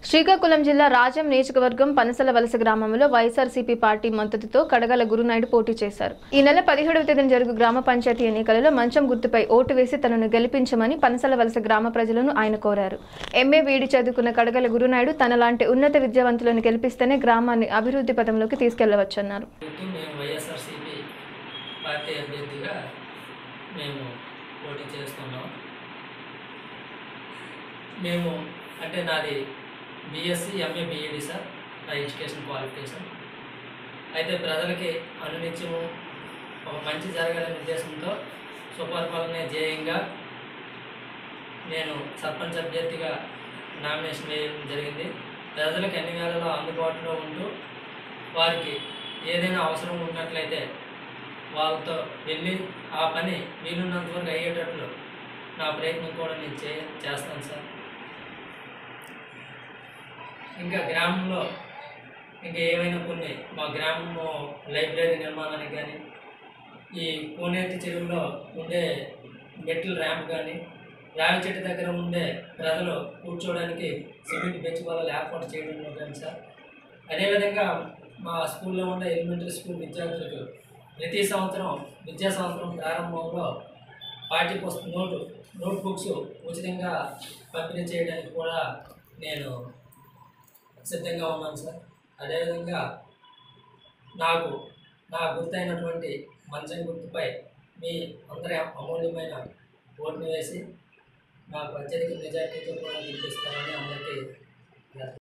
శ్రీకాకుళం జిల్లా రాజం నియోజకవర్గం పనసల వలస గ్రామంలో వైఎస్ఆర్సీపీ పార్టీ మద్దతుతో కడగల గురునాయుడు పోటీ చేశారు ఈ నెల పదిహేడవ తేదీన జరుగు గ్రామ పంచాయతీ ఎన్నికలలో మంచం గుర్తుపై ఓటు వేసి తనను గెలిపించమని పనసల వలస గ్రామ ప్రజలను ఆయన కోరారు ఎంఏ వీడి చదువుకున్న కడగల గురునాయుడు తనలాంటి ఉన్నత విద్యావంతులను గెలిపిస్తేనే గ్రామాన్ని అభివృద్ధి పథంలోకి తీసుకెళ్లవచ్చన్నారు కాబట్టి మేము వైఎస్ఆర్సీపీ పార్టీ అభ్యర్థిగా మేము పోటీ చేస్తున్నాం మేము అంటే నాది బీఎస్సీ ఎంఏ బీఈడి సార్ నా ఎడ్యుకేషన్ క్వాలిఫికేషన్ అయితే ప్రజలకి అనునిత్యము ఒక మంచి జరగాలనే ఉద్దేశంతో సుపరిపాలనే ధ్యేయంగా నేను సర్పంచ్ అభ్యర్థిగా నామినేషన్ వేయడం జరిగింది ప్రజలకు అన్ని వేళలో అందుబాటులో ఉంటూ వారికి ఏదైనా అవసరం ఉన్నట్లయితే వాళ్ళతో వెళ్ళి ఆ పని వీలున్నంత వరకు అయ్యేటట్లు నా ప్రయత్నం కూడా నేను చే చేస్తాను సార్ ఇంకా గ్రామంలో ఇంకా ఏమైనా కొన్ని మా గ్రామంలో లైబ్రరీ నిర్మాణానికి కానీ ఈ కోనేటి చెరువులో ఉండే మెట్ల ర్యాంప్ కానీ రావి చెట్టు దగ్గర ఉండే ప్రజలు కూర్చోవడానికి సిమెంట్ బెంచ్ వల్ల ఏర్పాటు చేయడంలో కానీ సార్ అదేవిధంగా మా స్కూల్లో ఉండే ఎలిమెంటరీ స్కూల్ విద్యార్థులకు ప్రతి సంవత్సరం విద్యా సంవత్సరం ప్రారంభంలో పాఠ్య పుస్తక నోటు నోట్ బుక్స్ ఉచితంగా పంపిణీ చేయడానికి కూడా నేను సిద్ధంగా ఉన్నాను సార్ అదేవిధంగా నాకు నా గుర్తైనటువంటి మంచం గుర్తుపై మీ అందరి అమూల్యమైన ఓటును వేసి నాకు అత్యధిక మెజార్టీతో కూడా గెలిపిస్తానని అందరికీ